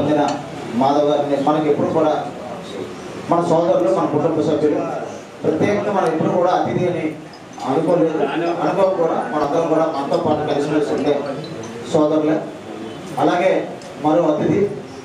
పొందిన మాధవ్ గారిని మనకి ఎప్పుడు కూడా మన సోదరులు మన కుటుంబ సభ్యులు ప్రత్యేకంగా మనం ఎప్పుడు కూడా అతిథి అని అనుకోలేదు అనుకో కూడా మనందరం కూడా మనతో పాటు కలిసిమెలిసి ఉండే సోదరులే అలాగే మరో అతిథి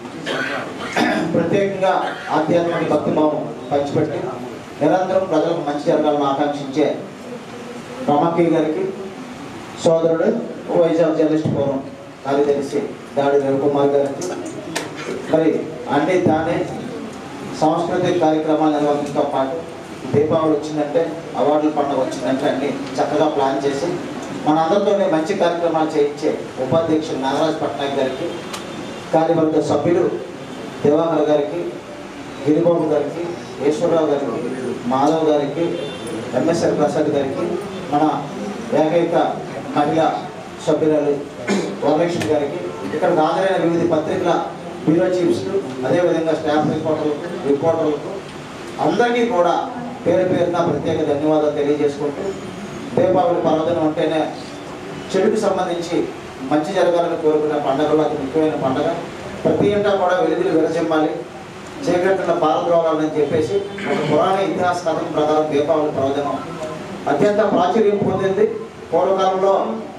ప్రత్యేకంగా ఆధ్యాత్మిక భక్తిభావం పంచిపెట్టి నిరంతరం ప్రజలకు మంచి జరగాలని ఆకాంక్షించే రమకి గారికి సోదరుడు వైజాగ్ జర్నలిస్ట్ ఫోరం కార్యదర్శి దాడి రవికుమార్ గారికి మరి అన్ని తానే సాంస్కృతిక కార్యక్రమాలు నిర్వహించడంతో పాటు దీపావళి వచ్చిందంటే అవార్డుల పండుగ వచ్చిందంటే అన్ని చక్కగా ప్లాన్ చేసి మనందరితోనే మంచి కార్యక్రమాలు చేయించే ఉపాధ్యక్షులు నాగరాజ్ పట్నాయక్ గారికి కార్యవర్గ సభ్యులు దివాకర్ గారికి గిరిబాబు గారికి ఈశ్వరరావు గారికి మాధవ్ గారికి ఎంఎస్ఆర్ ప్రసాద్ గారికి మన ఏకైక మహిళా సభ్యురాలు వరలక్ష్మి గారికి ఇక్కడ హాజరైన వివిధ పత్రికల బ్యూరో చీఫ్స్ అదేవిధంగా స్టాఫ్ రిపోర్టర్లకు రిపోర్టర్లకు అందరికీ కూడా పేరు పేరున ప్రత్యేక ధన్యవాదాలు తెలియజేసుకుంటూ దీపావళి పర్వదినం అంటేనే చెడుకు సంబంధించి మంచి జరగాలని కోరుకునే పండుగలో అతి ముఖ్యమైన పండుగ ప్రతి ఇంటా కూడా వెలుగులు విరజిమ్మాలి చీకట్ల పారద్రోవాలని చెప్పేసి ఒక పురాణ ఇతిహాస కథనం ప్రకారం దీపావళి పర్వదినం అత్యంత ప్రాచుర్యం పొందింది పూర్వకాలంలో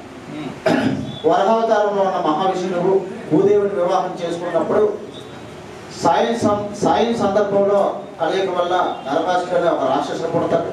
వరహావతారంలో ఉన్న మహావిష్ణువు భూదేవుని వివాహం చేసుకున్నప్పుడు సాయం సం సాయం సందర్భంలో కలయిక వల్ల నరకాసుడు ఒక రాక్షసుడు పుడతాడు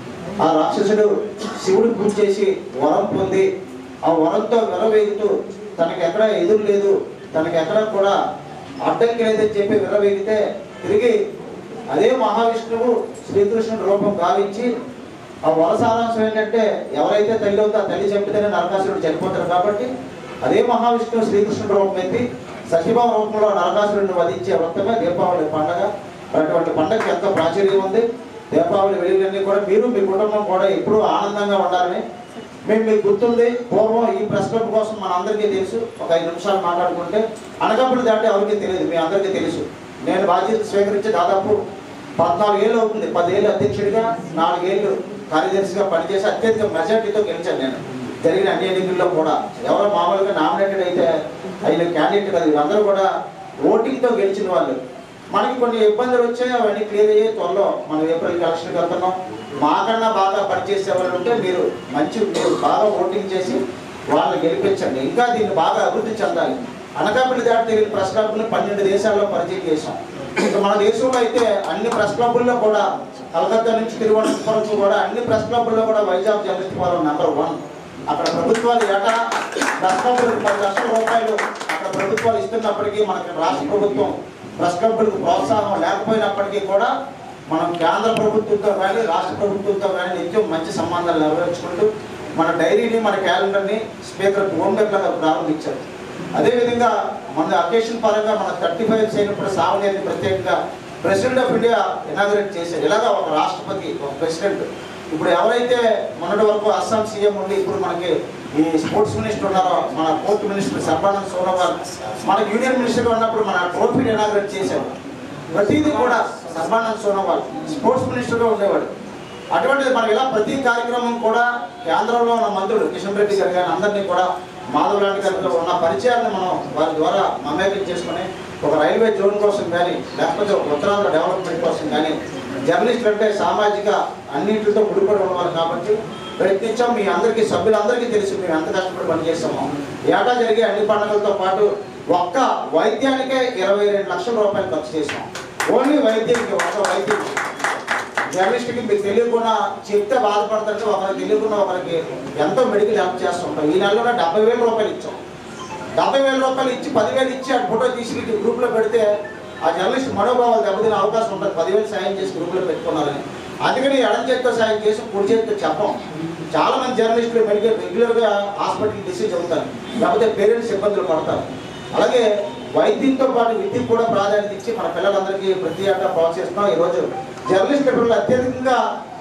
ఆ రాక్షసుడు శివుడు పూజ చేసి వరం పొంది ఆ వరంతో విరవేగుతూ తనకి ఎక్కడ ఎదురు లేదు తనకి ఎక్కడ కూడా అడ్డంకి లేదని చెప్పి విరవేగితే తిరిగి అదే మహావిష్ణువు శ్రీకృష్ణుడి రూపం గావించి ఆ వర సారాంశం ఏంటంటే ఎవరైతే తల్లి అవుతా తల్లి చంపితేనే నరకాసురుడు చనిపోతారు కాబట్టి అదే మహావిష్ణువు శ్రీకృష్ణుడి రూపం ఎత్తి సశిభావ రూపంలో నరకాసురుడిని వధించే వృత్తమే దీపావళి పండగ అటువంటి పండగకి ఎంతో ప్రాచుర్యం ఉంది దీపావళి వెలుగులన్నీ కూడా మీరు మీ కుటుంబం కూడా ఎప్పుడూ ఆనందంగా ఉండాలని మేము మీకు గుర్తుంది పూర్వం ఈ ప్రెస్ క్లబ్ కోసం మన అందరికీ తెలుసు ఒక ఐదు నిమిషాలు మాట్లాడుకుంటే అనకాపల్లి దాటి ఎవరికీ తెలియదు మీ అందరికీ తెలుసు నేను బాధ్యత స్వీకరించి దాదాపు పద్నాలుగు ఏళ్ళు అవుతుంది పదేళ్ళు అధ్యక్షుడిగా నాలుగేళ్ళు కార్యదర్శిగా పనిచేసి అత్యధిక మెజార్టీతో గెలిచాను నేను జరిగిన అన్ని ఎన్నికల్లో కూడా ఎవరో మామూలుగా నామినేటెడ్ అయితే అయిన క్యాండిడేట్ కాదు వీళ్ళందరూ కూడా ఓటింగ్తో గెలిచిన వాళ్ళు మనకి కొన్ని ఇబ్బందులు వచ్చాయి అవన్నీ క్లియర్ అయ్యే త్వరలో మనం ఏప్రిల్ ఎలక్షన్కి వెళ్తున్నాం మాకన్నా బాగా పనిచేసే వాళ్ళు ఉంటే మీరు మంచి మీరు బాగా ఓటింగ్ చేసి వాళ్ళని గెలిపించండి ఇంకా దీన్ని బాగా అభివృద్ధి చెందాలి అనకాపల్లి దాటి తిరిగిన ప్రెస్ క్లబ్ని పన్నెండు దేశాల్లో పరిచయం చేశాం ఇక మన దేశంలో అయితే అన్ని ప్రెస్ క్లబ్బుల్లో కూడా కలకత్తా నుంచి తిరువనంతపురం వరకు కూడా అన్ని ప్రెస్ క్లబ్బుల్లో కూడా Vizag journalist forum number one అక్కడ ప్రభుత్వాలు ఏటా ప్రెస్ క్లబ్బులకు పది లక్షల రూపాయలు అక్కడ ప్రభుత్వాలు ఇస్తున్నప్పటికీ మనకి రాష్ట్ర ప్రభుత్వం ప్రెస్ క్లబ్బులకు ప్రోత్సాహం లేకపోయినప్పటికీ కూడా మనం కేంద్ర ప్రభుత్వంతో కానీ రాష్ట్ర ప్రభుత్వంతో కానీ నిత్యం మంచి సంబంధాలు నెరవేర్చుకుంటూ మన డైరీని మన క్యాలెండర్ని స్పీకర్ ఓం బిర్లా గారు ప్రారంభించారు అదేవిధంగా మన అకేషన్ పరంగా మన థర్టీ ఫైవ్ అయినప్పుడు సావనేని ప్రత్యేకంగా ప్రెసిడెంట్ ఆఫ్ ఇండియా ఇనాగరేట్ చేశారు ఇలాగా ఒక రాష్ట్రపతి ఒక ప్రెసిడెంట్ ఇప్పుడు ఎవరైతే మొన్నటి వరకు అస్సాం సీఎం ఉండి ఇప్పుడు మనకి ఈ స్పోర్ట్స్ మినిస్టర్ ఉన్నారో మన పోర్ట్ మినిస్టర్ సర్బానంద్ సోనోవాల్ మనకి యూనియన్ మినిస్టర్ ఉన్నప్పుడు మన ట్రోఫీని ఇనాగరేట్ చేశారు ప్రతిదీ కూడా సర్బానంద్ సోనోవాల్ స్పోర్ట్స్ మినిస్టర్గా ఉండేవాడు అటువంటిది మనం ఇలా ప్రతి కార్యక్రమం కూడా కేంద్రంలో ఉన్న మంత్రులు కిషన్ రెడ్డి గారు కానీ అందరినీ కూడా మాధవ్ లాంటి గారితో ఉన్న పరిచయాలను మనం వారి ద్వారా మమేకం చేసుకుని ఒక రైల్వే జోన్ కోసం కానీ లేకపోతే ఒక ఉత్తరాంధ్ర డెవలప్మెంట్ కోసం కానీ జర్నలిస్టులు అంటే సామాజిక అన్నింటితో ముడిపడి ఉన్నవారు కాబట్టి ప్రయత్నించాం మీ అందరికీ సభ్యులందరికీ తెలుసు మేము ఎంత కష్టపడి పనిచేస్తామో ఏటా జరిగే అన్ని పండుగలతో పాటు ఒక్క వైద్యానికే ఇరవై రెండు లక్షల రూపాయలు ఖర్చు చేసాం ఓన్లీ వైద్యానికి ఒక్క వైద్యం జర్నలిస్ట్కి మీకు తెలియకుండా చెప్తే బాధపడుతుంటే ఒకరికి తెలియకుండా ఒకరికి ఎంతో మెడికల్ హెల్ప్ చేస్తుంటాం ఈ నెలలో డెబ్బై వేల రూపాయలు ఇచ్చాం డెబ్బై వేల రూపాయలు ఇచ్చి పదివేలు ఇచ్చి ఆ ఫోటో తీసి గ్రూప్లో పెడితే ఆ జర్నలిస్ట్ మనోభావాలు దెబ్బతినే అవకాశం ఉంటుంది పదివేలు సాయం చేసి గ్రూప్లో పెట్టుకున్నారని అందుకని ఎడం చేతితో సాయం చేసి కుడి చేతితో చెప్పం చాలా మంది జర్నలిస్టులు మెడికల్ రెగ్యులర్గా హాస్పిటల్ డిసీజ్ అవుతారు లేకపోతే పేరెంట్స్ ఇబ్బందులు పడతారు అలాగే వైద్యంతో పాటు విద్యకు కూడా ప్రాధాన్యత ఇచ్చి మన పిల్లలందరికీ ప్రతి ఏటా ప్రోత్సహిస్తున్నాం ఈరోజు జర్నలిస్ట్ పిల్లలు అత్యధికంగా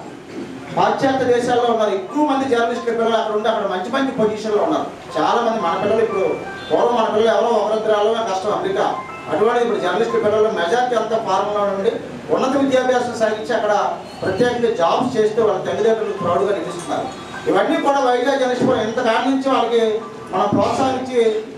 పాశ్చాత్య దేశాల్లో ఉన్నారు ఎక్కువ మంది జర్నలిస్ట్ పిల్లలు అక్కడ ఉండి అక్కడ మంచి మంచి పొజిషన్లో ఉన్నారు చాలా మంది మన పిల్లలు ఇప్పుడు పూర్వం మన పిల్లలు ఎవరో ఒకరిద్దరు రావడమే కష్టం అమెరికా అటువంటి ఇప్పుడు జర్నలిస్ట్ పిల్లలు మెజార్టీ అంతా ఫారంలో నుండి ఉన్నత విద్యాభ్యాసం సాగించి అక్కడ ప్రత్యేకంగా జాబ్స్ చేస్తూ వాళ్ళ తల్లిదండ్రులకు ప్రౌడ్గా నిలుస్తున్నారు ఇవన్నీ కూడా వైజాగ్ జర్నలిస్ట్ కూడా ఇంత కాడి నుంచి వాళ్ళకి మనం ప్రోత్సహించి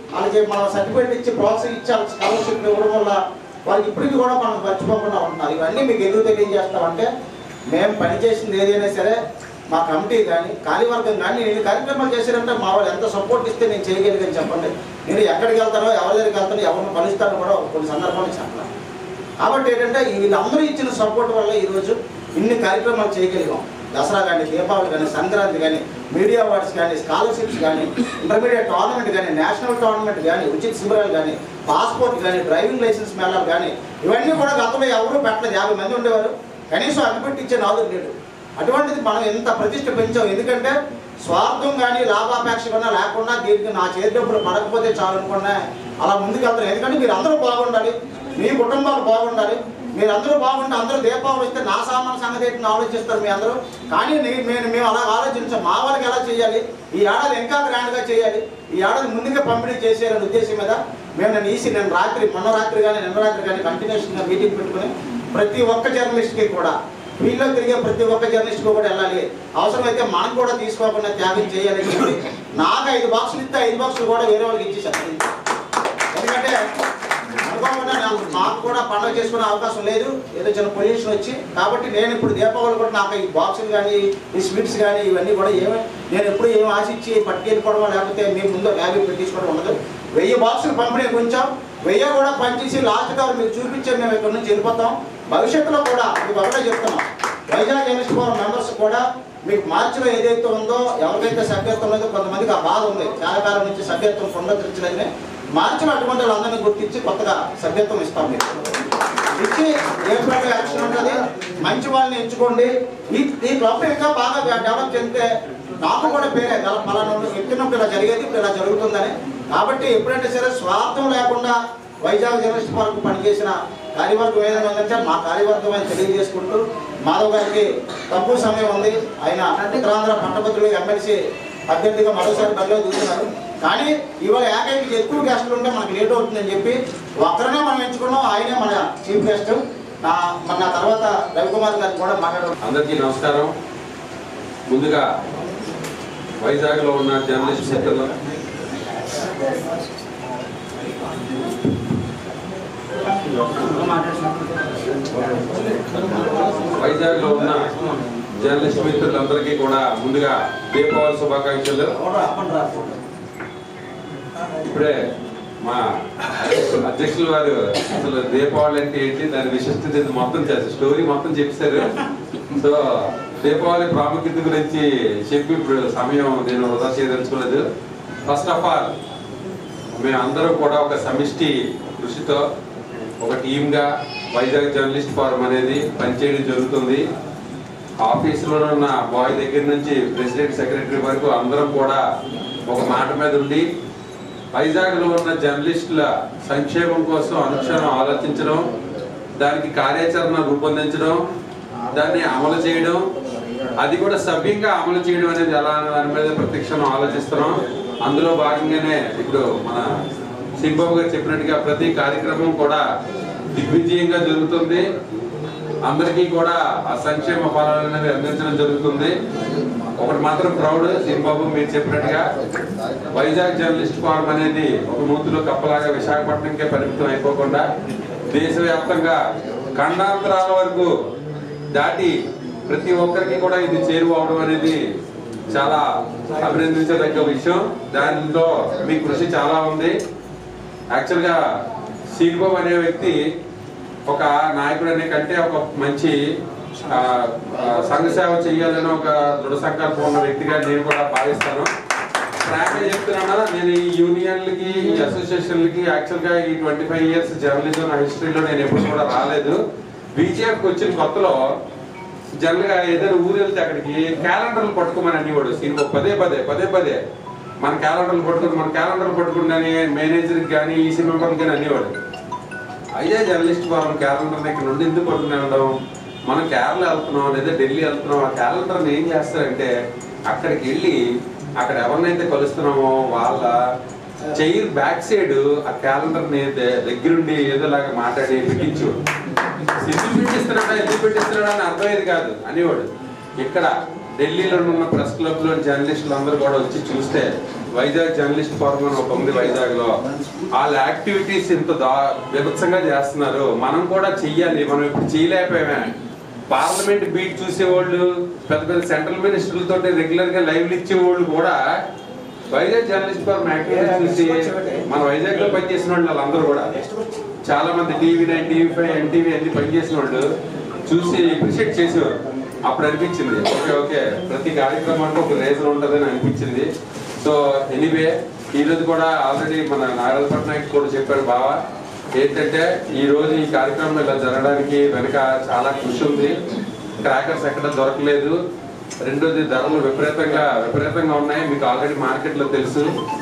వాళ్ళకి మనం సర్టిఫికేట్ ఇచ్చి ప్రోత్సాహం ఇచ్చి వాళ్ళకి స్కాలర్షిప్ ఇవ్వడం వల్ల వాళ్ళకి ఇప్పటికీ కూడా మనం మర్చిపోకుండా ఉంటున్నారు ఇవన్నీ మీకు ఎందుకు తెలియజేస్తామంటే మేము పనిచేసింది ఏదైనా సరే మా కమిటీ కానీ కార్యవర్గం కానీ నేను కార్యక్రమాలు చేశారంటే మా వాళ్ళు ఎంత సపోర్ట్ ఇస్తే నేను చేయగలిగాను చెప్పండి నేను ఎక్కడికి వెళ్తానో ఎవరి దగ్గరికి వెళ్తానో ఎవరిని కలుస్తానో కూడా కొన్ని సందర్భాలు చెప్పాలి కాబట్టి ఏంటంటే వీళ్ళందరూ ఇచ్చిన సపోర్ట్ వల్ల ఈరోజు ఇన్ని కార్యక్రమాలు చేయగలిగాం దసరా కానీ దీపావళి కానీ సంక్రాంతి కానీ మీడియా అవార్డ్స్ కానీ స్కాలర్షిప్స్ కానీ ఇంటర్మీడియట్ టోర్నమెంట్ కానీ నేషనల్ టోర్నమెంట్ కానీ ఉచిత శిబిరాలు కానీ పాస్పోర్ట్ కానీ డ్రైవింగ్ లైసెన్స్ మేళాలు కానీ ఇవన్నీ కూడా గతంలో ఎవరు పెట్టలేదు యాభై మంది ఉండేవారు కనీసం అగ్గిపెట్టి ఇచ్చే నాలుగు లేడు అటువంటిది మనం ఎంత ప్రతిష్ట పెంచాం ఎందుకంటే స్వార్థం కానీ లాభాపేక్ష కన్నా లేకుండా దీనికి నా చేతి డబ్బులు పడకపోతే చాలు అనుకున్నా అలా ముందుకెళ్తారు ఎందుకంటే మీరు అందరూ బాగుండాలి మీ కుటుంబాలు బాగుండాలి మీరు అందరూ బాగుంటే అందరూ దీపావళి వస్తే నా సామాన్ సంగతి ఏంటని ఆలోచిస్తారు మీ అందరూ కానీ నే- నేను మేము అలా ఆలోచించాం మా వాళ్ళకి ఎలా చేయాలి ఈ ఏడాది ఇంకా గ్రాండ్గా చేయాలి ఈ ఏడాది ముందుగా పంపిణీ చేసేయాలనే ఉద్దేశం మీద మేము నేను ఈసీ నేను రాత్రి మొన్న రాత్రి కానీ నిన్న రాత్రి కానీ కంటిన్యూషన్గా మీటింగ్ పెట్టుకుని ప్రతి ఒక్క జర్నలిస్ట్కి కూడా వీళ్ళలో తిరిగే ప్రతి ఒక్క జర్నలిస్ట్ కూడా వెళ్ళాలి అవసరమైతే మనం కూడా తీసుకోకుండా త్యాగం చేయాలని చెప్పి నాకు ఐదు బాక్సులు ఇస్తే ఐదు బాక్సులు కూడా వేరే వాళ్ళకి ఇచ్చేసాను ఎందుకంటే అనుకోకుండా నాకు మాకు కూడా పండుగ చేసుకునే అవకాశం లేదు ఏదో చిన్న పొల్యూషన్ వచ్చి కాబట్టి నేను ఇప్పుడు దీపావళి కూడా నాకు ఈ బాక్సులు కానీ ఈ స్వీట్స్ కానీ ఇవన్నీ కూడా ఏమి నేను ఎప్పుడు ఏం ఆశించి పట్టుకెళ్ళిపోవడం లేకపోతే మీ ముందు బ్యాగ్ పెట్టించుకోవడం ఉండదు వెయ్యి బాక్సులు పంపిణీ కొంచెం వెయ్యి కూడా పంచేసి లాస్ట్ కవర్ మీకు చూపించే మేము ఇక్కడ నుంచి వెళ్ళిపోతాం భవిష్యత్తులో కూడా మీకు ఒకటే చెప్తున్నాం వైజాగ్ జర్నలిస్ట్ ఫోరం మెంబర్స్ కూడా మీకు మార్చిలో ఏదైతే ఉందో ఎవరికైతే సభ్యత్వం లేదో కొంతమందికి ఆ బాధ ఉంది చాలా కాలం నుంచి సభ్యత్వం పునరుద్ధరించలేదని మార్చిలో అటువంటి వాళ్ళందరినీ గుర్తించి కొత్తగా సభ్యత్వం ఇస్తాం మీకు ఇచ్చి ఏప్రిల్ ఎలక్షన్ ఉంటుంది మంచి వాళ్ళని ఎంచుకోండి ఈ ఈ క్లబ్ ఇంకా బాగా డెవలప్ చెందితే నాకు కూడా పేరే గల పలానా ఎక్కినప్పుడు ఇలా జరిగేది ఇప్పుడు ఇలా జరుగుతుందని కాబట్టి ఎప్పుడైతే సరే స్వార్థం లేకుండా వైజాగ్ జర్నలిస్ట్ వరకు పనిచేసిన కార్యవర్గం ఏదైనా ఉందంటే మా కార్యవర్గం అని తెలియజేసుకుంటూ మాధవ్ గారికి తక్కువ సమయం ఉంది ఆయన ఉత్తరాంధ్ర పట్టభద్రులు ఎమ్మెల్సీ అభ్యర్థిగా మరోసారి బరిలో దూరుతున్నారు కానీ ఇవాళ ఏకైక ఎక్కువ గెస్టులు ఉంటే మనకి లేట్ అవుతుందని చెప్పి ఒక్కరనే మనం ఎంచుకున్నాం ఆయనే మన చీఫ్ గెస్ట్ నా మన నా తర్వాత రవికుమార్ గారికి కూడా మాట్లాడడం అందరికీ నమస్కారం ముందుగా వైజాగ్లో ఉన్న జర్నలిస్ట్ మిత్రులు వైజాగ్లో ఉన్న జర్నలిస్ట్ మిత్రులందరికీ కూడా ముందుగా దీపావళి శుభాకాంక్షలు ఇప్పుడే మా అధ్యక్షులు వారు అసలు దీపావళి అంటే ఏంటి దాని విశిష్టత ఏంటి మొత్తం చేస్తారు స్టోరీ మొత్తం చెప్పారు సో దీపావళి ప్రాముఖ్యత గురించి చెప్పి ఇప్పుడు సమయం నేను వృధా చేయదలుచుకోలేదు ఫస్ట్ ఆఫ్ ఆల్ మేమందరం కూడా ఒక సమిష్టి కృషితో ఒక టీమ్గా వైజాగ్ జర్నలిస్ట్ ఫోరం అనేది పనిచేయడం జరుగుతుంది ఆఫీసులో ఉన్న బాయ్ దగ్గర నుంచి ప్రెసిడెంట్ సెక్రటరీ వరకు అందరం కూడా ఒక మాట మీద ఉండి వైజాగ్లో ఉన్న జర్నలిస్టుల సంక్షేమం కోసం అనుక్షణం ఆలోచించడం దానికి కార్యాచరణ రూపొందించడం దాన్ని అమలు చేయడం అది కూడా సభ్యంగా అమలు చేయడం అనేది ఎలా అనే దాని మీద ప్రతిక్షణం ఆలోచిస్తున్నాం అందులో భాగంగానే ఇప్పుడు మన సింబాబు గారు చెప్పినట్టుగా ప్రతి కార్యక్రమం కూడా దిగ్విజయంగా జరుగుతుంది అందరికీ కూడా ఆ సంక్షేమ ఫలాలు అనేవి అందించడం జరుగుతుంది ఒకటి మాత్రం ప్రౌడ్ సింబాబు మీరు చెప్పినట్టుగా వైజాగ్ జర్నలిస్ట్ ఫారం అనేది ఒక నూతిలో కప్పలాగా విశాఖపట్నంకే పరిమితం అయిపోకుండా దేశవ్యాప్తంగా ఖండాంతరాల వరకు దాటి ప్రతి ఒక్కరికి కూడా ఇది చేరువవడం అనేది చాలా అభినందించదగ్గ విషయం దానిలో మీ కృషి చాలా ఉంది యాక్చువల్గా సీనిబాబు అనే వ్యక్తి ఒక నాయకుడు అనే కంటే ఒక మంచి ఆ, ఆ, సంఘ సేవ చేయాలని ఒక దృఢ సంకల్పం ఉన్న వ్యక్తిగా నేను కూడా భావిస్తాను ఫ్రాంక్గా చెప్తున్నాను నేను ఈ యూనియన్లకి ఈ అసోసియేషన్లకి యాక్చువల్గా ఈ ట్వంటీ ఫైవ్ ఇయర్స్ జర్నలిజం నా హిస్టరీలో నేను ఎప్పుడు కూడా రాలేదు బీజేపీకి వచ్చిన కొత్తలో జనరల్ గా ఏదైనా ఊరు వెళ్తే అక్కడికి క్యాలెండర్లు పట్టుకోమని అనేవాడు సినిమా పదే పదే పదే పదే మన క్యాలెండర్లు పట్టుకుని మన క్యాలెండర్లు పట్టుకుని మేనేజర్కి కానీ ఈసీ మెంబర్కి కానీ అనేవాడు అయితే జర్నలిస్ట్ ఫారం క్యాలెండర్ ఇక్కడ నుండి ఎందుకు పట్టుకుని వెళ్ళడం మనం కేరళ వెళ్తున్నాం లేదా ఢిల్లీ వెళ్తున్నాం ఆ క్యాలెండర్ని ఏం చేస్తారంటే అక్కడికి వెళ్ళి అక్కడ ఎవరినైతే కలుస్తున్నామో వాళ్ళ చైర్ బ్యాక్ సైడ్ ఆ క్యాలెండర్ ని ద- దగ్గరుండి ఏదోలాగా మాట్లాడి పెట్టించు ఎందుకు పెట్టిస్తున్నాడా ఎందుకు పెట్టిస్తున్నాడా అని అర్థమయ్యేది కాదు అనేవాడు ఇక్కడ ఢిల్లీలో ఉన్న ప్రెస్ క్లబ్ లో జర్నలిస్టులు అందరూ కూడా వచ్చి చూస్తే వైజాగ్ జర్నలిస్ట్ ఫోరం అని ఒక ఉంది వైజాగ్ లో వాళ్ళ యాక్టివిటీస్ ఇంత దా విభత్సంగా చేస్తున్నారు మనం కూడా చెయ్యాలి మనం ఇప్పుడు చేయలేకపోయామే పార్లమెంట్ బీట్ చూసేవాళ్ళు పెద్ద పెద్ద సెంట్రల్ మినిస్టర్లతో రెగ్యులర్ గా లైవ్లు ఇచ్చేవాళ్ళు కూడా వైజాగ్ జర్నలిస్ట్ ఫోరం యాక్టివిటీస్ చూసి మన వైజాగ్ లో పనిచేసిన వాళ్ళు వాళ్ళందరూ కూడా చాలా మంది TV nine TV five NTV అన్ని పనిచేసిన వాళ్ళు చూసి అప్రిషియేట్ చేసేవారు అప్పుడు అనిపించింది ఓకే ఓకే ప్రతి కార్యక్రమానికి ఒక రీజన్ ఉంటుందని అనిపించింది సో ఎనీవే ఈ రోజు కూడా ఆల్రెడీ మన నాగరాజ పట్నాయక్ కూడా చెప్పారు బావా ఏంటంటే ఈ రోజు ఈ కార్యక్రమం ఇలా జరగడానికి వెనక చాలా కృషి ఉంది క్రాకర్స్ ఎక్కడ దొరకలేదు రెండోది ధరలు విపరీతంగా విపరీతంగా ఉన్నాయి మీకు ఆల్రెడీ మార్కెట్ లో తెలుసు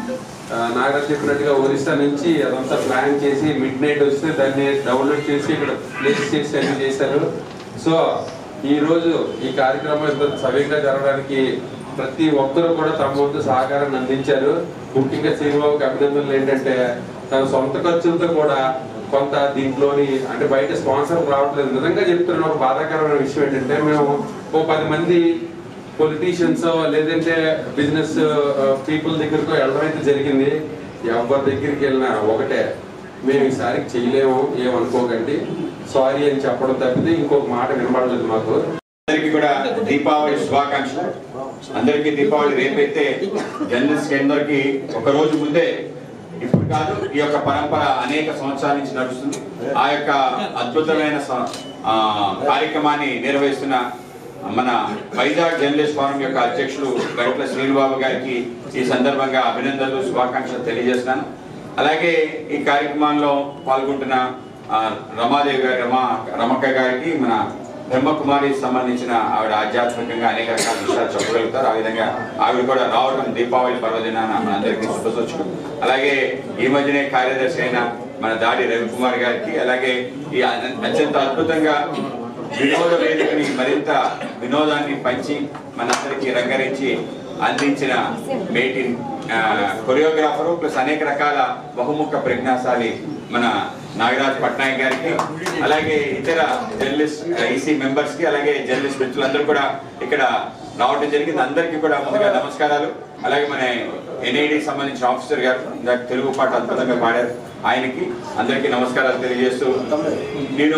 ఆ, నాగరాజ్ చెప్పినట్టుగా ఒరిస్సా నుంచి అదంతా ప్లాన్ చేసి మిడ్ నైట్ వస్తే దాన్ని డౌన్లోడ్ చేసి ఇక్కడ ప్లేస్ చేసి అన్ని చేశారు సో ఈ రోజు ఈ కార్యక్రమం ఇంత సవ్యంగా జరగడానికి ప్రతి ఒక్కరు కూడా తమ వంతు సహకారాన్ని అందించారు ముఖ్యంగా శ్రీబాబుకి అభినందనలు ఏంటంటే తన సొంత ఖర్చులతో కూడా కొంత దీంట్లోని అంటే బయట స్పాన్సర్ రావట్లేదు నిజంగా చెప్తున్న ఒక బాధాకరమైన విషయం ఏంటంటే మేము ఓ పది మంది పొలిటీషియన్స్ లేదంటే బిజినెస్ పీపుల్ దగ్గరకు వెళ్ళడం అయితే జరిగింది ఎవరి దగ్గరికి వెళ్ళినా ఒకటే మేము ఈసారి చేయలేము ఏమనుకోకండి సారీ అని చెప్పడం తప్పితే ఇంకొక మాట వినబడలేదు మాకు అందరికీ కూడా దీపావళి శుభాకాంక్షలు అందరికీ దీపావళి రేపైతే జర్నలిస్ట్ అందరికి ఒక రోజు ముందే ఇప్పుడు కాదు ఈ యొక్క పరంపర అనేక సంవత్సరాల నుంచి నడుస్తుంది ఆ యొక్క అద్భుతమైన స- ఆ, కార్యక్రమాన్ని నిర్వహిస్తున్న మన వైజాగ్ జర్నలిస్ట్ ఫోరం యొక్క అధ్యక్షులు గంట్ల శ్రీనిబాబు గారికి ఈ సందర్భంగా అభినందనలు శుభాకాంక్షలు తెలియజేస్తున్నాను అలాగే ఈ కార్యక్రమంలో పాల్గొంటున్న ఆ, రమాదేవి గారి రమా రమక్క గారికి మన బ్రహ్మకుమారి సంబంధించిన ఆవిడ ఆధ్యాత్మికంగా అనేక రకాల విషయాలు చెప్పగలుగుతారు ఆ విధంగా ఆవిడ కూడా రావడం దీపావళి పర్వదినాన మనందరికీ శుభసూచకం అలాగే ఈ మధ్యనే కార్యదర్శి అయిన మన దాడి రవికుమార్ గారికి అలాగే ఈ అన- అత్యంత అద్భుతంగా వినోద వేదికని మరింత వినోదాన్ని పంచి మనందరికీ రంగరించి అందించిన మేటి కొరియోగ్రాఫరు ప్లస్ అనేక రకాల బహుముఖ ప్రజ్ఞాశాలి మన నాగరాజ్ పట్నాయక్ గారికి అలాగే ఇతర జర్నలిస్ట్ ఈసీ మెంబర్స్ కి అలాగే జర్నలిస్ట్ మిత్రులందరూ కూడా ఇక్కడ రావడం జరిగింది అందరికీ కూడా ముందుగా నమస్కారాలు అలాగే మన ఎన్ఐడి సంబంధించిన ఆఫీసర్ గారు ఇందాక తెలుగు పాట అద్భుతంగా పాడారు ఆయనకి అందరికీ నమస్కారాలు తెలియజేస్తూ నేను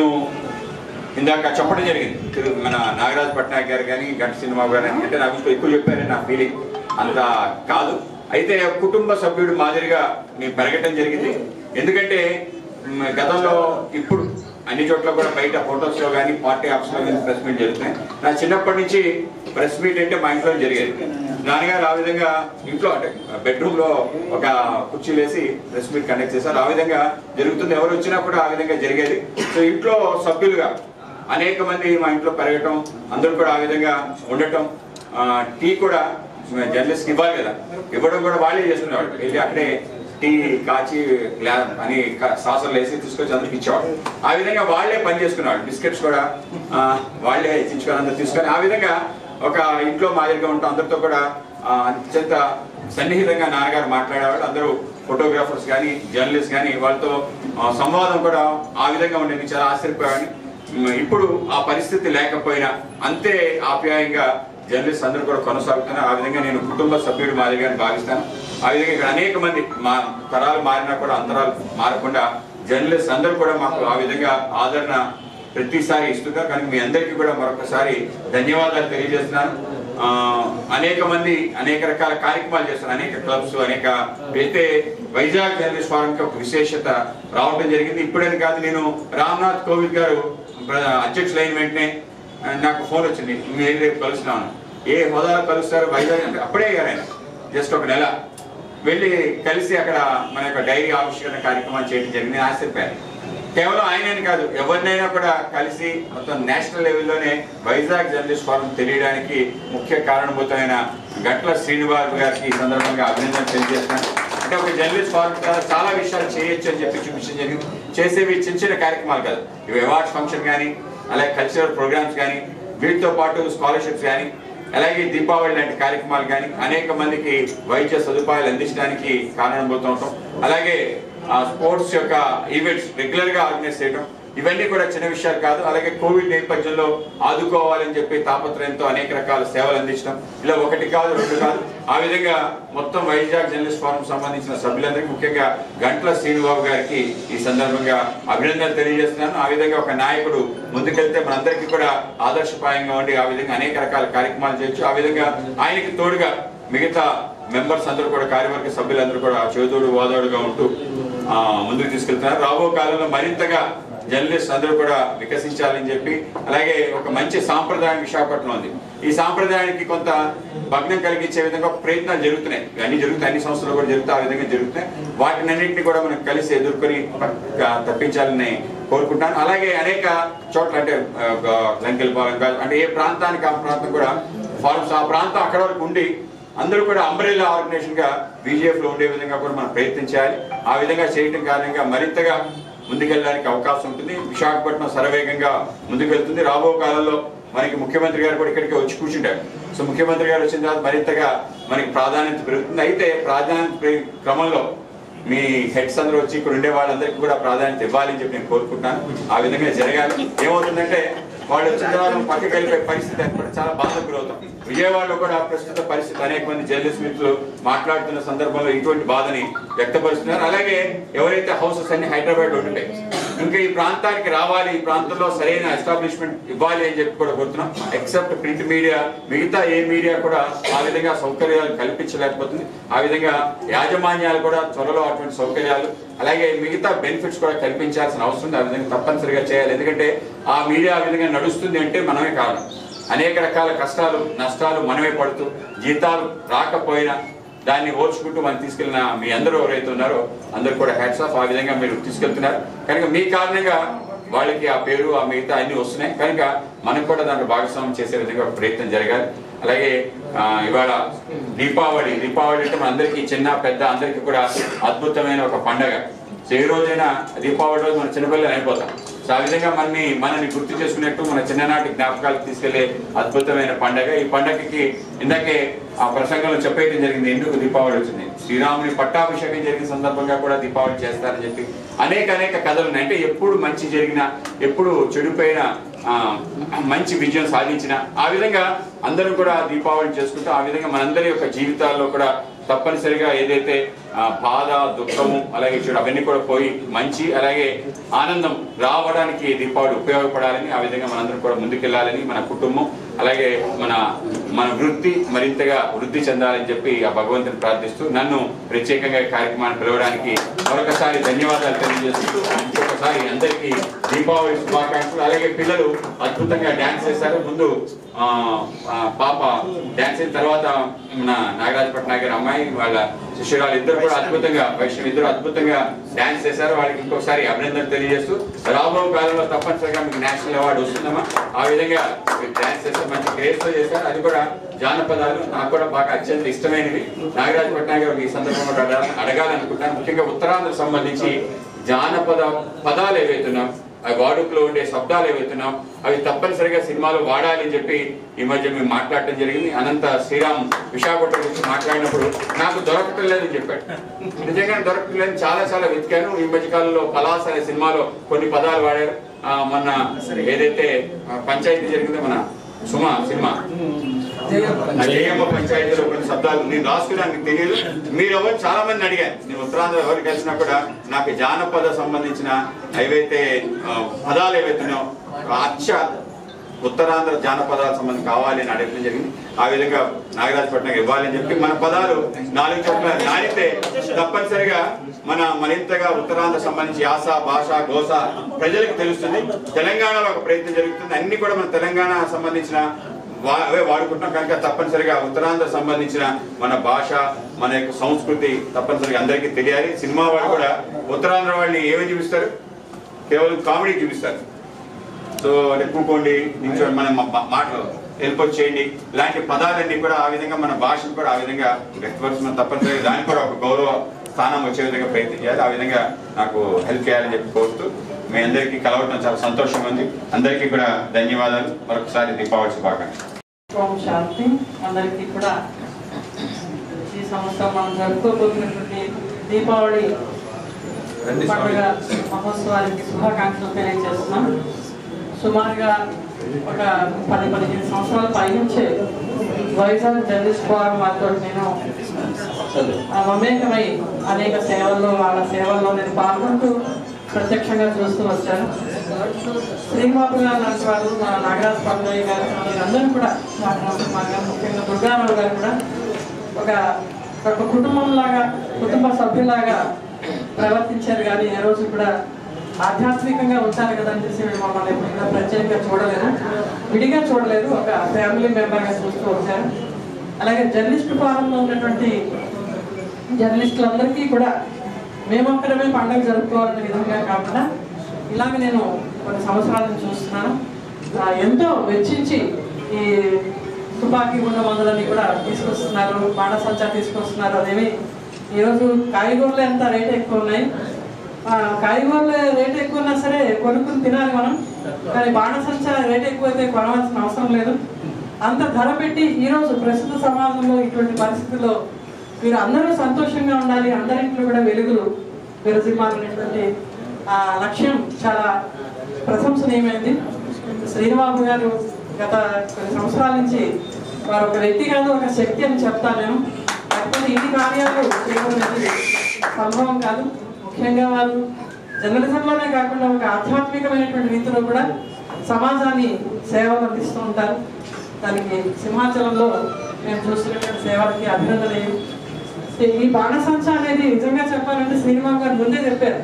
ఇందాక చెప్పడం జరిగింది తిరు- మన నాగరాజ్ పట్నాయక్ గారు కానీ గంట సినిమా గారు కానీ అంటే నాకు ఇంకా ఎక్కువ చెప్పారని నా ఫీలింగ్ అంత కాదు అయితే కుటుంబ సభ్యుడు మాదిరిగా నేను పెరగటం జరిగింది ఎందుకంటే మ్, గతంలో ఇప్పుడు అన్ని చోట్ల కూడా బయట హోటల్స్ లో కానీ పార్టీ ఆఫీస్ లో కానీ ప్రెస్ మీట్ జరుగుతున్నాయి నా చిన్నప్పటి నుంచి ప్రెస్ మీట్ అంటే మా ఇంట్లో జరిగేది నాన్నగారు ఆ విధంగా ఇంట్లో అంటే బెడ్రూమ్ లో ఒక కుర్చీలు వేసి ప్రెస్ మీట్ కండక్ట్ చేశారు ఆ విధంగా జరుగుతుంది ఎవరు వచ్చినా కూడా ఆ విధంగా జరిగేది సో ఇంట్లో సభ్యులుగా అనేక మంది మా ఇంట్లో పెరగటం అందరూ కూడా ఆ విధంగా ఉండటం ఆ, టీ కూడా జర్నలిస్ట్ ఇవ్వాలి కదా ఇవ్వడం కూడా వాళ్ళే చేసుకునేవాళ్ళు వెళ్ళి అక్కడే టీ కాచి గ్లా అని క- సాసలు వేసి తీసుకొచ్చి అందరికి ఇచ్చేవాడు ఆ విధంగా వాళ్ళే పని చేసుకునేవాళ్ళు బిస్కెట్స్ కూడా ఆ, వాళ్ళే ఇచ్చుకొని అందరు తీసుకొని ఆ విధంగా ఒక ఇంట్లో మాదిరిగా ఉంటాం అందరితో కూడా ఆ, అత్యంత సన్నిహితంగా నాన్నగారు మాట్లాడేవాళ్ళు అందరూ ఫోటోగ్రాఫర్స్ కానీ జర్నలిస్ట్ కానీ వాళ్ళతో ఆ, సంవాదం కూడా ఆ విధంగా ఉండేది చాలా ఆశ్చర్యపోయాని ఇప్పుడు ఆ పరిస్థితి లేకపోయినా అంతే ఆప్యాయంగా జర్నలిస్ట్ అందరూ కూడా కొనసాగుతున్నారు ఆ విధంగా నేను కుటుంబ సభ్యుడు మాదిరిగా భావిస్తాను ఆ విధంగా ఇక్కడ అనేక మంది మా తరాలు మారినా కూడా అంతరాలు మారకుండా జర్నలిస్ట్ అందరూ కూడా మాకు ఆ విధంగా ఆదరణ ప్రతిసారి ఇస్తున్నారు కానీ మీ అందరికీ కూడా మరొకసారి ధన్యవాదాలు తెలియజేస్తున్నాను ఆ, అనేక మంది అనేక రకాల కార్యక్రమాలు చేస్తున్నారు అనేక క్లబ్స్ అనేక అయితే వైజాగ్ జర్నలిస్ట్ ఫోరంకి ఒక విశేషత రావడం జరిగింది ఇప్పుడని కాదు నేను రామ్నాథ్ కోవింద్ గారు ప్ర- అధ్యక్షులైన వెంటనే ఆ, నాకు ఫోన్ వచ్చింది మీరు రేపు కలుస్తున్నాను ఏ హోదాలో కలుస్తారు వైజాగ్ అంటే అప్పుడే అయ్యారు ఆయన జస్ట్ ఒక నెల వెళ్ళి కలిసి అక్కడ మన యొక్క డైరీ ఆవిష్కరణ కార్యక్రమాలు చేయడం జరిగింది నేను ఆశ్చర్యపోయాను కేవలం ఆయనని కాదు ఎవరినైనా కూడా కలిసి మొత్తం నేషనల్ లెవెల్లోనే వైజాగ్ జర్నలిస్ట్ ఫోరం తెలియడానికి ముఖ్య కారణభూతమైన గట్ల శ్రీనివాస్ గారికి ఈ సందర్భంగా అభినందన తెలియజేస్తున్నాను అంటే ఒక జర్నలిస్ట్ ఫోరం ద్వారా చాలా విషయాలు చేయొచ్చు అని చెప్పి చూపించడం జరిగింది చేసేవి చిన్న చిన్న కార్యక్రమాలు కాదు ఇవి అవార్డ్స్ ఫంక్షన్ కానీ అలాగే కల్చరల్ ప్రోగ్రామ్స్ కానీ వీటితో పాటు స్కాలర్షిప్స్ కానీ అలాగే దీపావళి లాంటి కార్యక్రమాలు కానీ అనేక మందికి వైద్య సదుపాయాలు అందించడానికి కారణభూతం అవటం అలాగే ఆ స్పోర్ట్స్ యొక్క ఈవెంట్స్ రెగ్యులర్ గా ఆర్గనైజ్ చేయడం ఇవన్నీ కూడా చిన్న విషయాలు కాదు అలాగే కోవిడ్ నేపథ్యంలో ఆదుకోవాలని చెప్పి తాపత్రయంతో అనేక రకాల సేవలు అందించడం ఇలా ఒకటి కాదు రెండు కాదు ఆ విధంగా మొత్తం వైజాగ్ జర్నలిస్ట్ ఫోరం సంబంధించిన సభ్యులందరికీ ముఖ్యంగా గంట్ల శ్రీనిబాబు గారికి ఈ సందర్భంగా అభినందనలు తెలియజేస్తున్నాను ఆ విధంగా ఒక నాయకుడు ముందుకెళ్తే మనందరికీ కూడా ఆదర్శపాయంగా ఉండి ఆ విధంగా అనేక రకాల కార్యక్రమాలు చేయొచ్చు ఆ విధంగా ఆయనకి తోడుగా మిగతా మెంబర్స్ అందరూ కూడా కార్యవర్గ సభ్యులందరూ కూడా చేదోడు వాదోడుగా ఉంటూ ఆ, ముందుకు తీసుకెళ్తున్నారు రాబో కాలంలో మరింతగా జర్నలిస్ట్ అందరూ కూడా వికసించాలని చెప్పి అలాగే ఒక మంచి సాంప్రదాయం విశాఖపట్నం ఉంది ఈ సాంప్రదాయానికి కొంత భగ్నం కలిగించే విధంగా ఒక ప్రయత్నాలు జరుగుతున్నాయి ఇవన్నీ జరుగుతాయి అన్ని సంస్థలు కూడా జరుగుతాయి ఆ విధంగా జరుగుతున్నాయి వాటిని అన్నింటినీ కూడా మనం కలిసి ఎదుర్కొని పక్క- తప్పించాలని కోరుకుంటాను అలాగే అనేక చోట్ల అంటే లంకెలపాలెం కాదు అంటే ఏ ప్రాంతానికి ఆ ప్రాంతం కూడా ఫార్మ్స్ ఆ ప్రాంతం అక్కడ వరకు ఉండి అందరూ కూడా అంబ్రెల్లా ఆర్గనైజేషన్ గా బీజేపీ లో ఉండే విధంగా కూడా మనం ప్రయత్నం చేయాలి ఆ విధంగా చేయడం కారణంగా మరింతగా ముందుకెళ్ళడానికి అవకాశం ఉంటుంది విశాఖపట్నం శరవేగంగా ముందుకెళ్తుంది రాబో కాలంలో మనకి ముఖ్యమంత్రి గారు కూడా ఇక్కడికి వచ్చి కూర్చుంటారు సో ముఖ్యమంత్రి గారు వచ్చిన తర్వాత మరింతగా మనకి ప్రాధాన్యత పెరుగుతుంది అయితే ప్రాధాన్యత పెరిగే క్రమంలో మీ హెడ్స్ అందరూ వచ్చి ఇక్కడ ఉండే వాళ్ళందరికీ కూడా ప్రాధాన్యత ఇవ్వాలని చెప్పి నేను కోరుకుంటున్నాను ఆ విధంగా జరగాలి ఏమవుతుందంటే వాళ్ళు వచ్చిన తర్వాత పక్కకి వెళ్ళిపోయే పరిస్థితి ఏర్పడి చాలా బాధకు గురవుతాం విజయవాడలో కూడా ప్రస్తుత పరిస్థితి అనేక మంది జర్నలిస్ట్ మిత్రులు మాట్లాడుతున్న సందర్భంలో ఇటువంటి బాధని వ్యక్తపరుస్తున్నారు అలాగే ఎవరైతే హౌసెస్ అన్ని హైదరాబాద్ లో ఉంటాయి ఇంకా ఈ ప్రాంతానికి రావాలి ఈ ప్రాంతంలో సరైన ఎస్టాబ్లిష్మెంట్ ఇవ్వాలి అని చెప్పి కూడా కోరుతున్నాం ఎక్సెప్ట్ ప్రింట్ మీడియా మిగతా ఏ మీడియా కూడా ఆ విధంగా సౌకర్యాలు కల్పించలేకపోతుంది ఆ విధంగా యాజమాన్యాలు కూడా త్వరలో అటువంటి సౌకర్యాలు అలాగే మిగతా బెనిఫిట్స్ కూడా కల్పించాల్సిన అవసరం ఉంది ఆ విధంగా తప్పనిసరిగా చేయాలి ఎందుకంటే ఆ మీడియా ఆ విధంగా నడుస్తుంది అంటే మనమే కారణం అనేక రకాల కష్టాలు నష్టాలు మనమే పడుతూ జీతాలు రాకపోయినా దాన్ని ఓర్చుకుంటూ మనం తీసుకెళ్ళిన మీ అందరూ ఎవరైతే ఉన్నారో అందరూ కూడా హ్యాట్స్ ఆఫ్ ఆ విధంగా మీరు తీసుకెళ్తున్నారు కనుక మీ కారణంగా వాళ్ళకి ఆ పేరు ఆ మిగతా అన్ని వస్తున్నాయి కనుక మనకు కూడా దాంట్లో భాగస్వామ్యం చేసే విధంగా ఒక ప్రయత్నం జరగాలి అలాగే ఆ, ఇవాళ దీపావళి దీపావళి అంటే మన అందరికీ చిన్న పెద్ద అందరికీ కూడా అద్భుతమైన ఒక పండగ సో ఏ రోజైనా దీపావళి రోజు మన చిన్నపిల్లలు అయిపోతాం సో ఆ విధంగా మనని మనని గుర్తు చేసుకున్నట్టు మన చిన్ననాటి జ్ఞాపకాలకు తీసుకెళ్లే అద్భుతమైన పండగ ఈ పండగకి ఇందాకే ఆ ప్రసంగంలో చెప్పేయడం జరిగింది ఎందుకు దీపావళి వచ్చింది శ్రీరాముని పట్టాభిషేకం జరిగిన సందర్భంగా కూడా దీపావళి చేస్తారని చెప్పి అనేక అనేక కథలు ఉన్నాయి అంటే ఎప్పుడు మంచి జరిగినా ఎప్పుడు చెడుపైన ఆ, మంచి విజయం సాధించిన ఆ విధంగా అందరం కూడా దీపావళి చేసుకుంటూ ఆ విధంగా మనందరి యొక్క జీవితాల్లో కూడా తప్పనిసరిగా ఏదైతే ఆ, బాధ దుఃఖము అలాగే చెడు అవన్నీ కూడా పోయి మంచి అలాగే ఆనందం రావడానికి దీపావళి ఉపయోగపడాలని ఆ విధంగా మనందరం కూడా ముందుకెళ్ళాలని మన కుటుంబం అలాగే మన మన వృత్తి మరింతగా వృద్ధి చెందాలని చెప్పి ఆ భగవంతుని ప్రార్థిస్తూ నన్ను ప్రత్యేకంగా ఈ కార్యక్రమాన్ని పిలవడానికి మరొకసారి ధన్యవాదాలు తెలియజేస్తూ ఇంకొకసారి అందరికీ దీపావళి శుభాకాంక్షలు అలాగే పిల్లలు అద్భుతంగా డాన్స్ చేశారు ముందు ఆ, ఆ, పాప డాన్స్ అయిన తర్వాత మన నాగరాజ్ పట్నాయక్ గారి అమ్మాయి వాళ్ళ శిష్యురాలు ఇద్దరు కూడా అద్భుతంగా వైష్ణవి ఇద్దరు అద్భుతంగా డాన్స్ చేశారు వాళ్ళకి ఇంకొకసారి అభినందనలు తెలియజేస్తూ రాబో కాలంలో తప్పనిసరిగా మీకు నేషనల్ అవార్డు వస్తుందమ్మా ఆ విధంగా మీరు డాన్స్ చేస్తే మంచి గ్రేస్ తో చేశారు అది కూడా జానపదాలు నాకు కూడా బాగా అత్యంత ఇష్టమైనవి నాగరాజ్ పట్నాయక్ గారు ఈ సందర్భంగా కూడా అడగా- అడగాలనుకుంటున్నాను ముఖ్యంగా ఉత్తరాంధ్ర సంబంధించి జానపద పదాలు ఏవైతున్నాం అవి వాడుకలో ఉండే శబ్దాలు ఏవైతున్నాం అవి తప్పనిసరిగా సినిమాలో వాడాలి అని చెప్పి ఈ మధ్య మేము మాట్లాడటం జరిగింది అనంత శ్రీరామ్ విశాఖపట్నం గురించి మాట్లాడినప్పుడు నాకు దొరకటం లేదని చెప్పాడు నిజంగా దొరకటం లేదని చాలా చాలా వెతికాను ఈ మధ్య కాలంలో పలాస్ అనే సినిమాలో కొన్ని పదాలు వాడారు ఆ, మొన్న ఏదైతే ఆ, పంచాయతీ జరిగిందో మన సుమ సినిమా ఆ జయమ్మ పంచాయతీలో కొన్ని శబ్దాలు నేను రాసుకున్నాను మీకు తెలియదు మీరు ఎవరు చాలా మంది అడిగారు నేను ఉత్తరాంధ్ర ఎవరు కలిసినా కూడా నాకు జానపద సంబంధించిన ఏవైతే ఆ, పదాలు ఏవైతున్నాయో అచ్చ ఉత్తరాంధ్ర జానపదాలకు సంబంధించి కావాలి అని అడగడం జరిగింది ఆ విధంగా నాగరాజపట్నం ఇవ్వాలని చెప్పి మన పదాలు నాలుగు చోట్ల నానితే తప్పనిసరిగా మన మరింతగా ఉత్తరాంధ్ర సంబంధించి యాస భాష గోస ప్రజలకు తెలుస్తుంది తెలంగాణలో ఒక ప్రయత్నం జరుగుతుంది అన్ని కూడా మన తెలంగాణ సంబంధించిన వా- అవే వాడుకుంటున్నాం కనుక తప్పనిసరిగా ఉత్తరాంధ్ర సంబంధించిన మన భాష మన యొక్క సంస్కృతి తప్పనిసరిగా అందరికీ తెలియాలి సినిమా వాళ్ళు కూడా ఉత్తరాంధ్ర వాళ్ళని ఏమని చూపిస్తారు కేవలం కామెడీ చూపిస్తారు సో అంటే కూకోండి నిల్చోండి మన మా- మా- మాటలు వెళ్ళిపోచ్చేయండి ఇలాంటి పదాలన్నీ కూడా ఆ విధంగా మన భాషను కూడా ఆ విధంగా వ్యక్తపరుస్తున్నాం తప్పనిసరిగా దానికి కూడా ఒక గౌరవ స్థానం వచ్చే విధంగా ప్రయత్నం చేయాలి ఆ విధంగా నాకు హెల్ప్ చేయాలని చెప్పి కోరుతూ మీ అందరికీ కలవటం చాలా సంతోషంగా ఉంది అందరికీ కూడా ధన్యవాదాలు మరొకసారి దీపావళి శుభాకాంక్షలు ఓం శాంతి అందరికీ కూడా ఈ సంవత్సరం మనం జరుపుకోబోతున్నటువంటి దీపావళి రండి పండుగ స్వామి. మహోత్సవానికి శుభాకాంక్షలు తెలియజేస్తున్నాం సుమారుగా ఒక పది పదిహేను సంవత్సరాల పైనుంచే వైజాగ్ జర్నలిస్ట్ ఫోరం వారితో నేను ఆ మమేకమై అనేక సేవల్లో వాళ్ళ సేవల్లో నేను పాల్గొంటూ ప్రత్యక్షంగా చూస్తూ వచ్చాను శ్రీబాబు గారు లాంటి వారు మా నాగరాజు పండుగ గారు అందరూ కూడా నాగరాజు మా గారు, ముఖ్యంగా దుర్గారావు గారు కూడా ఒక ఒక కుటుంబం లాగా కుటుంబ సభ్యులాగా ప్రవర్తించారు కానీ ఏ రోజు కూడా ఆధ్యాత్మికంగా ఉంటారు కదా అని చెప్పి వీళ్ళు మమ్మల్ని ఎప్పుడు కూడా ప్రత్యేకంగా చూడలేదు విడిగా చూడలేదు ఒక ఫ్యామిలీ మెంబర్గా చూస్తూ వచ్చారు అలాగే జర్నలిస్ట్ ఫారంలో ఉన్నటువంటి జర్నలిస్టులందరికీ కూడా మేమొక్కడమే పండుగ జరుపుకోవాలనే విధంగా కాకుండా ఇలాగ నేను కొన్ని సంవత్సరాల నుంచి చూస్తున్నాను ఆ, ఎంతో వెచ్చించి ఈ తుపాకీ గుండ మందులని కూడా తీసుకొస్తున్నారు బాణసంచా తీసుకొస్తున్నారు అదేమి ఈరోజు కాయగూరలు ఎంత రేట్ ఎక్కువ ఉన్నాయి ఆ, కాయగూరల రేట్ ఎక్కువ ఉన్నా సరే కొనుక్కుని తినాలి మనం కానీ బాణసంచా రేట్ ఎక్కువైతే కొనవలసిన అవసరం లేదు అంత ధర పెట్టి ఈరోజు ప్రస్తుత సమాజంలో ఇటువంటి పరిస్థితుల్లో మీరు అందరూ సంతోషంగా ఉండాలి అందరింట్లో కూడా వెలుగులు విరజిమ్మాలనేటువంటి ఆ లక్ష్యం చాలా ప్రశంసనీయమైంది శ్రీనిబాబు గారు గత కొన్ని సంవత్సరాల నుంచి వారు ఒక వ్యక్తి కాదు ఒక శక్తి అని చెప్తాను నేను లేకపోతే ఇన్ని కార్యాలు చేయడం అనేది సంభవం కాదు ముఖ్యంగా వారు జర్నలిజంలోనే కాకుండా ఒక ఆధ్యాత్మికమైనటువంటి రీతిలో కూడా సమాజాన్ని సేవలు అందిస్తూ ఉంటారు దానికి సింహాచలంలో మేము చూస్తున్నటువంటి సేవలకి అభినందనలు ఈ బాణసంచ అనేది నిజంగా చెప్పాలంటే శ్రీనివాస్ గారు ముందే చెప్పారు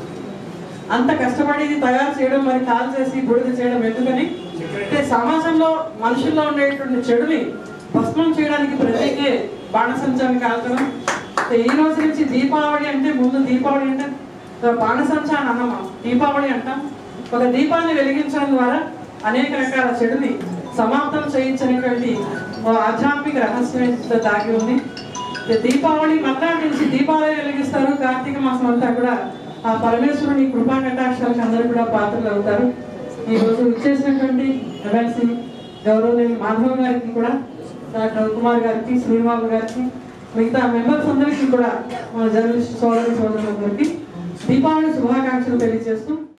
అంత కష్టపడి ఇది తయారు చేయడం మరి కాల్ చేసి బూడిద చేయడం ఎందుకని అంటే సమాజంలో మనుషుల్లో ఉండేటువంటి చెడుని భస్మం చేయడానికి ప్రత్యేకే బాణసంచాన్ని కాల్చడం అంటే ఈ రోజు నుంచి దీపావళి అంటే ముందు దీపావళి అంటే బాణసంచ అని అన్నాం మనం. దీపావళి అంటాం ఒక దీపాన్ని వెలిగించడం ద్వారా అనేక రకాల చెడుని సమాప్తం చేయించినటువంటి ఓ ఆధ్యాత్మిక రహస్యం ఇందులో దాగి ఉంది ఈ దీపావళి మర్నాడు నుంచి దీపావళి వెలిగిస్తారు కార్తీక మాసం అంతా కూడా ఆ పరమేశ్వరుని కృపా కటాక్షాలకు అందరూ కూడా పాత్రలు అవుతారు ఈ రోజు వచ్చేసినటువంటి ఎమ్మెల్సీ గౌరవనీయ మాధవ్ గారికి కూడా డాక్టర్ కుమార్ గారికి శ్రీనివాస్ గారికి మిగతా మెంబర్స్ అందరికీ కూడా మన జర్నలిస్ట్ సోదరి సోదరులందరికీ దీపావళి శుభాకాంక్షలు తెలియజేస్తూ